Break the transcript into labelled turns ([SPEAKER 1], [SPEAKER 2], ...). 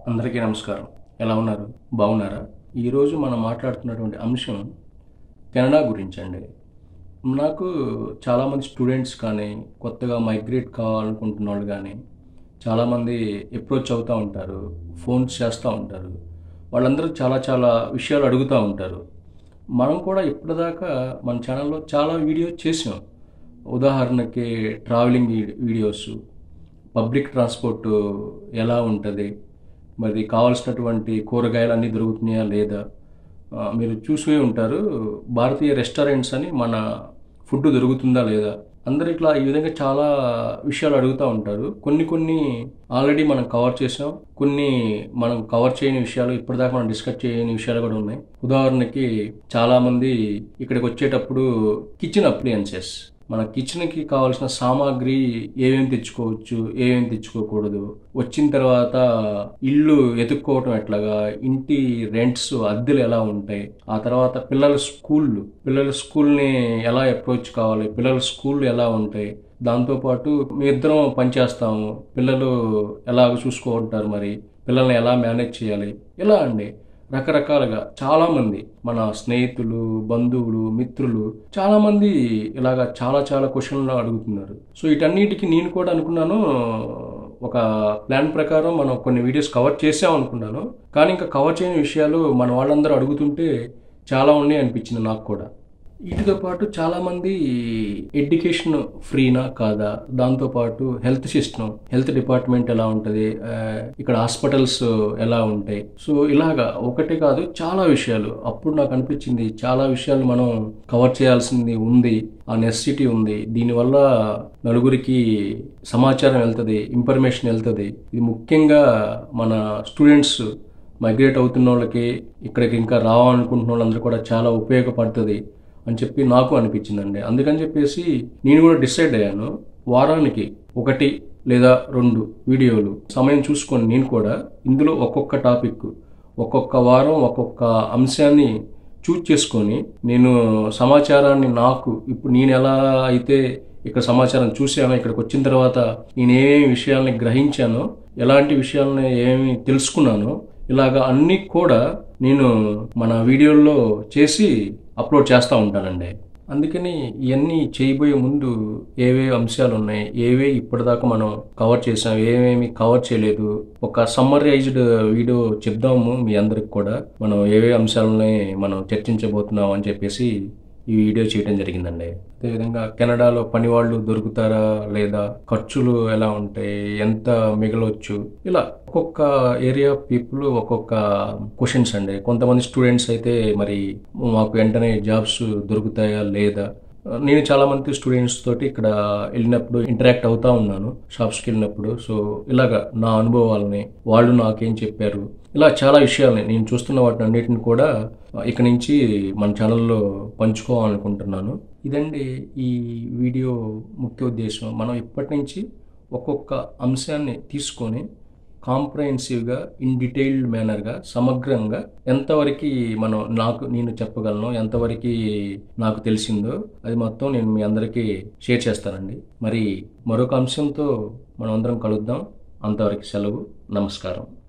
[SPEAKER 1] అందరికీ నమస్కారం ఎలా ఉన్నారు బాగున్నారా ఈరోజు మనం మాట్లాడుతున్నటువంటి అంశం కెనడా గురించి అండి నాకు చాలామంది స్టూడెంట్స్ కానీ కొత్తగా మైగ్రేట్ కావాలనుకుంటున్న వాళ్ళు కానీ చాలామంది అప్రోచ్ అవుతూ ఉంటారు ఫోన్స్ చేస్తూ ఉంటారు వాళ్ళందరూ చాలా చాలా విషయాలు అడుగుతూ ఉంటారు మనం కూడా ఇప్పటిదాకా మన ఛానల్లో చాలా వీడియోస్ చేసాం ఉదాహరణకి ట్రావెలింగ్ వీడియోస్ పబ్లిక్ ట్రాన్స్పోర్ట్ ఎలా ఉంటుంది మరి కావాల్సినటువంటి కూరగాయలు అన్నీ దొరుకుతున్నాయా లేదా ఆ, మీరు చూసే ఉంటారు భారతీయ రెస్టారెంట్స్ అని మన ఫుడ్ దొరుకుతుందా లేదా అందరు ఇట్లా ఈ విధంగా చాలా విషయాలు అడుగుతూ ఉంటారు కొన్ని కొన్ని ఆల్రెడీ మనం కవర్ చేసాం కొన్ని మనం కవర్ చేయని విషయాలు ఇప్పటిదాకా మనం డిస్కస్ చేయని విషయాలు కూడా ఉన్నాయి ఉదాహరణకి చాలామంది ఇక్కడికి వచ్చేటప్పుడు కిచెన్ అప్లియన్సెస్ మన కిచెన్కి కావాల్సిన సామాగ్రి ఏమేమి తెచ్చుకోవచ్చు ఏమేమి తెచ్చుకోకూడదు వచ్చిన తర్వాత ఇల్లు ఎత్తుక్కోవటం ఎట్లాగా ఇంటి రెంట్స్ అద్దెలు ఎలా ఉంటాయి ఆ తర్వాత పిల్లల స్కూళ్ళు పిల్లల స్కూల్ని ఎలా అప్రోచ్ కావాలి పిల్లల స్కూళ్ళు ఎలా ఉంటాయి దాంతోపాటు మీ ఇద్దరం పనిచేస్తాము పిల్లలు ఎలా చూసుకుంటారు మరి పిల్లల్ని ఎలా మేనేజ్ చేయాలి ఇలా అండి రకరకాలుగా చాలామంది మన స్నేహితులు బంధువులు మిత్రులు చాలామంది ఇలాగా చాలా చాలా క్వశ్చన్లు అడుగుతున్నారు సో వీటన్నిటికీ నేను కూడా అనుకున్నాను ఒక ప్లాన్ ప్రకారం మనం కొన్ని వీడియోస్ కవర్ చేసాం అనుకున్నాను కానీ ఇంకా కవర్ చేయని విషయాలు మన వాళ్ళందరూ అడుగుతుంటే చాలా ఉన్నాయి అనిపించింది నాకు కూడా వీటితో పాటు చాలామంది ఎడ్యుకేషన్ ఫ్రీనా కాదా దాంతోపాటు హెల్త్ సిస్టమ్ హెల్త్ డిపార్ట్మెంట్ ఎలా ఉంటుంది ఆ, ఇక్కడ హాస్పిటల్స్ ఎలా ఉంటాయి సో ఇలాగా ఒకటే కాదు చాలా విషయాలు అప్పుడు నాకు అనిపించింది చాలా విషయాలు మనం కవర్ చేయాల్సింది ఉంది ఆ నెసెసిటీ ఉంది దీనివల్ల నలుగురికి సమాచారం వెళ్తుంది ఇన్ఫర్మేషన్ వెళ్తుంది ఇది ముఖ్యంగా మన స్టూడెంట్స్ మైగ్రేట్ అవుతున్న వాళ్ళకి ఇక్కడికి ఇంకా రావాలనుకుంటున్న వాళ్ళందరూ కూడా చాలా ఉపయోగపడుతుంది అని చెప్పి నాకు అనిపించిందండి అందుకని చెప్పేసి నేను కూడా డిసైడ్ అయ్యాను వారానికి ఒకటి లేదా రెండు వీడియోలు సమయం చూసుకొని నేను కూడా ఇందులో ఒక్కొక్క టాపిక్ ఒక్కొక్క వారం ఒక్కొక్క అంశాన్ని చూజ్ చేసుకొని నేను సమాచారాన్ని నాకు ఇప్పుడు నేను ఎలా అయితే ఇక్కడ సమాచారం చూశానో ఇక్కడికి వచ్చిన తర్వాత నేను ఏమేమి విషయాల్ని గ్రహించానో ఎలాంటి విషయాలని ఏమి తెలుసుకున్నానో ఇలాగా అన్నీ కూడా నేను మన వీడియోల్లో చేసి అప్లోడ్ చేస్తూ ఉంటానండి అందుకని ఇవన్నీ చేయబోయే ముందు ఏవే అంశాలు ఉన్నాయి ఏవే ఇప్పటిదాకా మనం కవర్ చేసాం ఏమేమి కవర్ చేయలేదు ఒక సమ్మరైజ్డ్ వీడియో చెప్దాము మీ అందరికి కూడా మనం ఏవే అంశాలని మనం చర్చించబోతున్నాం అని చెప్పేసి ఈ వీడియో చేయడం జరిగిందండి అదేవిధంగా కెనడాలో పని వాళ్ళు దొరుకుతారా లేదా ఖర్చులు ఎలా ఉంటాయి ఎంత మిగలవచ్చు ఇలా ఒక్కొక్క ఏరియా పీపుల్ ఒక్కొక్క క్వశ్చన్స్ అండి కొంతమంది స్టూడెంట్స్ అయితే మరి మాకు వెంటనే జాబ్స్ దొరుకుతాయా లేదా నేను చాలా మంది స్టూడెంట్స్ తోటి ఇక్కడ వెళ్ళినప్పుడు ఇంటరాక్ట్ అవుతా ఉన్నాను షాప్స్కి వెళ్ళినప్పుడు సో ఇలాగా నా అనుభవాలని వాళ్ళు నాకేం చెప్పారు ఇలా చాలా విషయాలని నేను చూస్తున్న వాటిని అన్నిటిని కూడా ఇక నుంచి మన ఛానల్లో పంచుకోవాలనుకుంటున్నాను ఇదండి ఈ వీడియో ముఖ్య ఉద్దేశం మనం ఇప్పటి నుంచి ఒక్కొక్క అంశాన్ని తీసుకొని కాంప్రహెన్సివ్గా ఇన్ డీటెయిల్డ్ మేనర్గా సమగ్రంగా ఎంతవరకు మనం నాకు నేను చెప్పగలను ఎంతవరకు నాకు తెలిసిందో అది మొత్తం నేను మీ అందరికీ షేర్ చేస్తానండి మరి మరొక అంశంతో మనం అందరం కలుద్దాం అంతవరకు సెలవు నమస్కారం